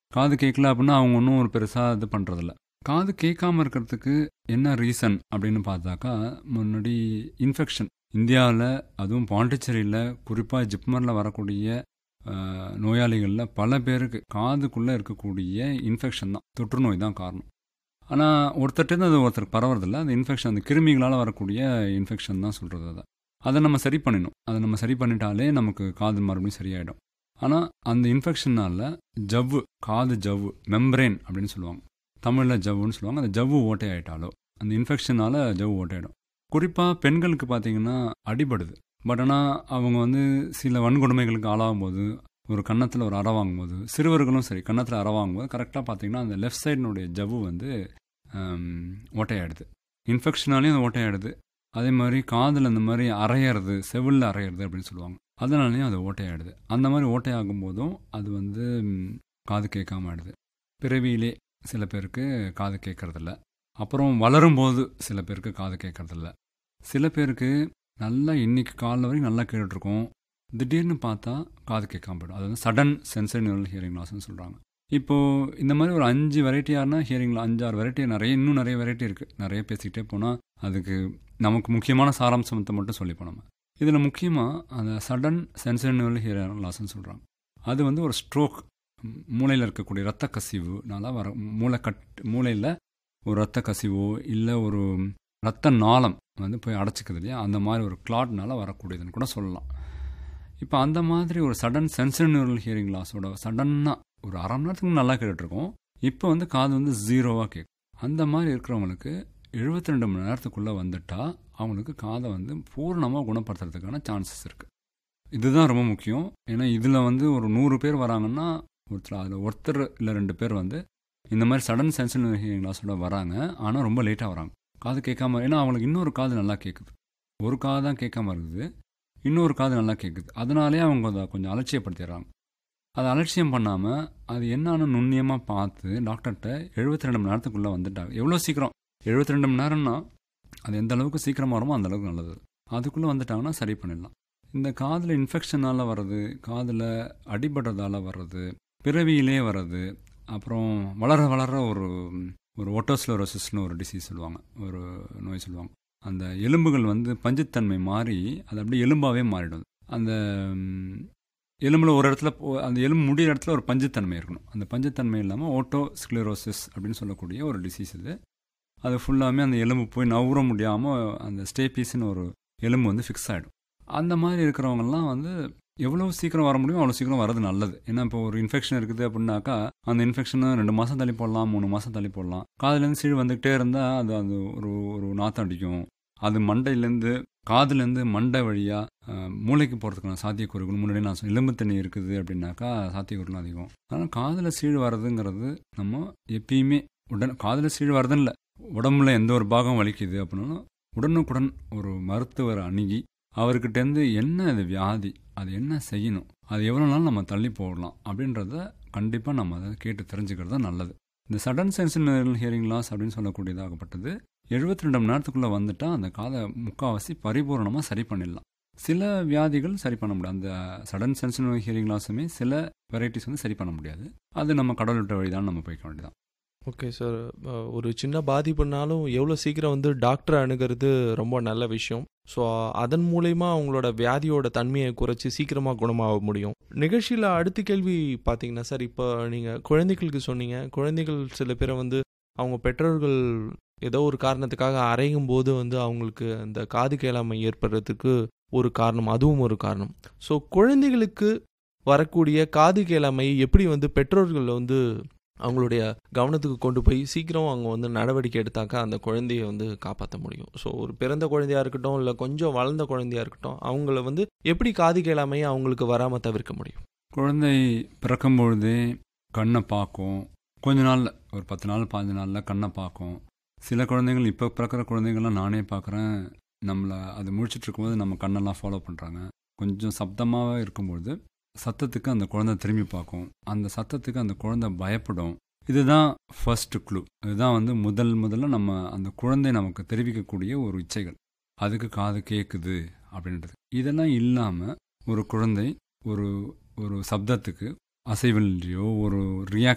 காது கேட்கல அப்படின்னா அவங்க ஒன்றும் ஒரு பெருசாக இது பண்ணுறதில்ல காது கேட்காம இருக்கிறதுக்கு என்ன ரீசன் அப்படின்னு பார்த்தாக்கா முன்னாடி இன்ஃபெக்ஷன் இந்தியாவில் அதுவும் பாண்டிச்சேரியில் குறிப்பாக ஜிப்மரில் வரக்கூடிய அஹ், நோயாளிகளில் பல பேருக்கு காதுக்குள்ளே இருக்கக்கூடிய இன்ஃபெக்ஷன் தான் தொற்று நோய் தான் காரணம் ஆனால் ஒருத்தர்கிட்ட அது ஒருத்தருக்கு பரவறதில்ல அந்த இன்ஃபெக்ஷன் அந்த கிருமிகளால் வரக்கூடிய இன்ஃபெக்ஷன் தான் சொல்கிறது அதை அதை நம்ம சரி பண்ணிடணும் அதை நம்ம சரி பண்ணிட்டாலே நமக்கு காது மறுபடியும் சரியாயிடும் ஆனால் அந்த இன்ஃபெக்ஷனால் ஜவ்வு காது ஜவ்வு மெம்பரேன் அப்படின்னு சொல்லுவாங்க தமிழில் ஜவ்வுன்னு சொல்லுவாங்க அந்த ஜவ்வு ஓட்டை ஆயிட்டாலோ அந்த இன்ஃபெக்ஷனால் ஜவ்வு ஓட்டையாயிடும் குறிப்பாக பெண்களுக்கு பார்த்தீங்கன்னா அடிபடுது பட் ஆனால் அவங்க வந்து சில வன்கொடுமைகளுக்கு ஆளாகும் போது ஒரு கன்னத்தில் ஒரு அறை வாங்கும்போது சிறுவர்களும் சரி கன்னத்தில் அறை வாங்கும்போது கரெக்டாக பார்த்தீங்கன்னா அந்த லெஃப்ட் சைடினுடைய ஜவ்வு வந்து ஆம், ஓட்டையாயிடுது இன்ஃபெக்ஷனாலேயும் அது ஓட்டையாயிடுது அதே மாதிரி காதில் இந்த மாதிரி அரையிறது செவிலில் அரையிறது அப்படின்னு சொல்லுவாங்க அதனாலேயும் அது ஓட்டையாயிடுது அந்த மாதிரி ஓட்டையாகும் போதும் அது வந்து ம், காது கேட்காம ஆயிடுது பிறவியிலே சில பேருக்கு காது கேட்கறதில்ல அப்புறம் வளரும்போது சில பேருக்கு காது கேட்கறதில்ல சில பேருக்கு நல்லா இன்னைக்கு காலைல வரைக்கும் நல்லா கேட்டுட்ருக்கோம் திடீர்னு பார்த்தா காது கேட்காம போயிடும் அது வந்து சடன் சென்சரி நியூரல் ஹியரிங் லாஸ்ன்னு சொல்கிறாங்க இப்போது இந்த மாதிரி ஒரு அஞ்சு வெரைட்டியானா ஹியரிங்கில் அஞ்சாறு வெரைட்டி நிறைய இன்னும் நிறைய வெரைட்டி இருக்குது நிறைய பேசிக்கிட்டே போனால் அதுக்கு நமக்கு முக்கியமான சாராம்சத்தை மட்டும் சொல்லிப்போம் நம்ம இதில் முக்கியமாக அந்த சடன் சென்சரி நியூரல் ஹியரிங் லாஸ்ன்னு சொல்கிறாங்க அது வந்து ஒரு ஸ்ட்ரோக் மூளையில் இருக்கக்கூடிய இரத்த கசிவுனால வர மூளை கட் மூளையில் ஒரு இரத்த கசிவோ இல்லை ஒரு இரத்த நாளம் வந்து போய் அடைச்சிக்குது இல்லையா அந்த மாதிரி ஒரு கிளாட்னால வரக்கூடியதுன்னு கூட சொல்லலாம் இப்போ அந்த மாதிரி ஒரு சடன் சென்சரி நியூரல் ஹியரிங் லாஸோட சடன்னாக ஒரு அரை மணி நேரத்துக்கு நல்லா கேட்டுட்ருக்கோம் இப்போ வந்து காது வந்து ஜீரோவாக கேட்கும் அந்த மாதிரி இருக்கிறவங்களுக்கு எழுபத்தி ரெண்டு மணி நேரத்துக்குள்ளே வந்துட்டா அவங்களுக்கு காதை வந்து பூர்ணமாக குணப்படுத்துறதுக்கான சான்சஸ் இருக்குது இதுதான் ரொம்ப முக்கியம் ஏன்னா இதில் வந்து ஒரு நூறு பேர் வராங்கன்னா ஒருத்தர் அதில் ஒருத்தர் இல்லை ரெண்டு பேர் வந்து இந்த மாதிரி சடன் சென்சிட்டிவ் ஹியரிங் லாஸோட வராங்க ஆனால் ரொம்ப லேட்டாக வராங்க காது கேட்காம ஏன்னா அவங்களுக்கு இன்னொரு காது நல்லா கேட்குது ஒரு காது தான் கேட்காம இருக்குது இன்னொரு காது நல்லா கேட்குது அதனாலே அவங்க அதை கொஞ்சம் அலட்சியப்படுத்திடுறாங்க அதை அலட்சியம் பண்ணாமல் அது என்னன்னு நுண்ணியமாக பார்த்து டாக்டர்கிட்ட எழுபத்தி ரெண்டு மணி நேரத்துக்குள்ளே வந்துட்டாங்க எவ்வளோ சீக்கிரம் எழுபத்தி ரெண்டு மணி நேரம்னா அது எந்த அளவுக்கு சீக்கிரமாக வருமோ அந்த அளவுக்கு நல்லது அதுக்குள்ளே வந்துட்டாங்கன்னா சரி பண்ணிடலாம் இந்த காதில் இன்ஃபெக்ஷனால் வர்றது காதில் அடிபடுறதால வர்றது பிறவியிலே வர்றது அப்புறம் வளர வளர ஒரு ஒரு ஒட்டோஸ்லோரோசிஸ்னு ஒரு டிசீஸ் சொல்லுவாங்க ஒரு நோய் சொல்லுவாங்க அந்த எலும்புகள் வந்து பஞ்சுத்தன்மை மாறி அது அப்படியே எலும்பாகவே மாறிடும் அந்த ம், எலும்பில் ஒரு இடத்துல போ- அந்த எலும்பு முடிகிற இடத்துல ஒரு பஞ்சுத்தன்மை இருக்கணும் அந்த பஞ்சுத்தன்மை இல்லாமல் ஓட்டோ ஸ்க்ளரோசிஸ் அப்படின்னு சொல்லக்கூடிய ஒரு டிசீஸ் இது அது ஃபுல்லாமே அந்த எலும்பு போய் நவுற முடியாமல் அந்த ஸ்டேபீஸ்னு ஒரு எலும்பு வந்து ஃபிக்ஸ் ஆகிடும் அந்த மாதிரி இருக்கிறவங்கலாம் வந்து எவ்வளோ சீக்கிரம் வர முடியும் அவ்வளோ சீக்கிரம் வரது நல்லது ஏன்னா இப்போ ஒரு இன்ஃபெக்ஷன் இருக்குது அப்படின்னாக்கா அந்த இன்ஃபெக்ஷனை ரெண்டு மாதம் தள்ளி போடலாம் மூணு மாதம் தள்ளி போடலாம் காதுலேருந்து சீழ் வந்துக்கிட்டே இருந்தால் அது அது ஒரு ஒரு நாத்தம் அடிக்கும் அது மண்டையிலேருந்து காதுலேருந்து மண்டை வழியாக மூளைக்கு போகிறதுக்கான சாத்தியக்கூறுகள் முன்னாடி நான் சொன்னேன் எலும்பு தண்ணி இருக்குது அப்படின்னாக்கா சாத்தியக்கூறுகள் அதிகம் ஆனால் காதில் சீழ் வர்றதுங்கிறது நம்ம எப்பயுமே உடன் காதில் சீழ் வர்றதுன்னு இல்லை உடம்புல எந்த ஒரு பாகம் வலிக்குது அப்படின்னாலும் உடனுக்குடன் ஒரு மருத்துவர் அணுகி அவர்கிட்டேருந்து என்ன அது வியாதி அது என்ன செய்யணும் அது எவ்வளோ நாள் நம்ம தள்ளி போடலாம் அப்படின்றத கண்டிப்பாக நம்ம அதை கேட்டு தெரிஞ்சுக்கிறது தான் நல்லது இந்த சடன் சென்சினல் ஹியரிங் லாஸ் அப்படின்னு சொல்லக்கூடியதாகப்பட்டது எழுபத்தி ரெண்டு மணி நேரத்துக்குள்ளே வந்துட்டால் அந்த காதை முக்கால்வாசி பரிபூரணமாக சரி பண்ணிடலாம் சில வியாதிகள் சரி பண்ண முடியாது அந்த சடன் சென்சினல் ஹியரிங் லாஸுமே சில வெரைட்டிஸ் வந்து சரி பண்ண முடியாது அது நம்ம கடவுள் விட்ட வழி தான் நம்ம போய்க்க வேண்டியதான் ஓகே சார் ஒரு சின்ன பாதிப்புனாலும் எவ்வளோ சீக்கிரம் வந்து டாக்டரை அணுகிறது ரொம்ப நல்ல விஷயம் ஸோ அதன் மூலயமா அவங்களோட வியாதியோட தன்மையை குறைச்சி சீக்கிரமாக குணமாக முடியும் நிகழ்ச்சியில் அடுத்த கேள்வி பார்த்தீங்கன்னா சார் இப்போ நீங்கள் குழந்தைகளுக்கு சொன்னீங்க குழந்தைகள் சில பேரை வந்து அவங்க பெற்றோர்கள் ஏதோ ஒரு காரணத்துக்காக அரையும் போது வந்து அவங்களுக்கு அந்த காது கேளாமை ஏற்படுறதுக்கு ஒரு காரணம் அதுவும் ஒரு காரணம் ஸோ குழந்தைகளுக்கு வரக்கூடிய காது கேளாமை எப்படி வந்து பெற்றோர்கள் வந்து அவங்களுடைய கவனத்துக்கு கொண்டு போய் சீக்கிரம் அவங்க வந்து நடவடிக்கை எடுத்தாக்கா அந்த குழந்தைய வந்து காப்பாற்ற முடியும் ஸோ ஒரு பிறந்த குழந்தையா இருக்கட்டும் இல்லை கொஞ்சம் வளர்ந்த குழந்தையா இருக்கட்டும் அவங்கள வந்து எப்படி காது கேளாமையை அவங்களுக்கு வராமல் தவிர்க்க முடியும் குழந்தை பிறக்கும் பொழுதே கண்ணை பார்க்கும் கொஞ்ச நாளில் ஒரு பத்து நாள் பாஞ்சு நாளில் கண்ணை பார்க்கும் சில குழந்தைகள் இப்போ பிறக்கிற குழந்தைங்கள்லாம் நானே பார்க்குறேன் நம்மளை அது முழிச்சிட்டு இருக்கும்போது நம்ம கண்ணெல்லாம் ஃபாலோ பண்ணுறாங்க கொஞ்சம் சப்தமாக இருக்கும்பொழுது சத்தத்துக்கு அந்த குழந்தை திரும்பி பார்க்கும் அந்த சத்தத்துக்கு அந்த குழந்தை பயப்படும் இதுதான் ஃபர்ஸ்ட் க்ளூ இதுதான் வந்து முதல் முதல்ல நம்ம அந்த குழந்தை நமக்கு தெரிவிக்கக்கூடிய ஒரு இச்சைகள் அதுக்கு காது கேட்குது அப்படின்றது இதெல்லாம் இல்லாமல் ஒரு குழந்தை ஒரு ஒரு சப்தத்துக்கு அசைவில்லையோ ஒரு ரியாக்ஷன்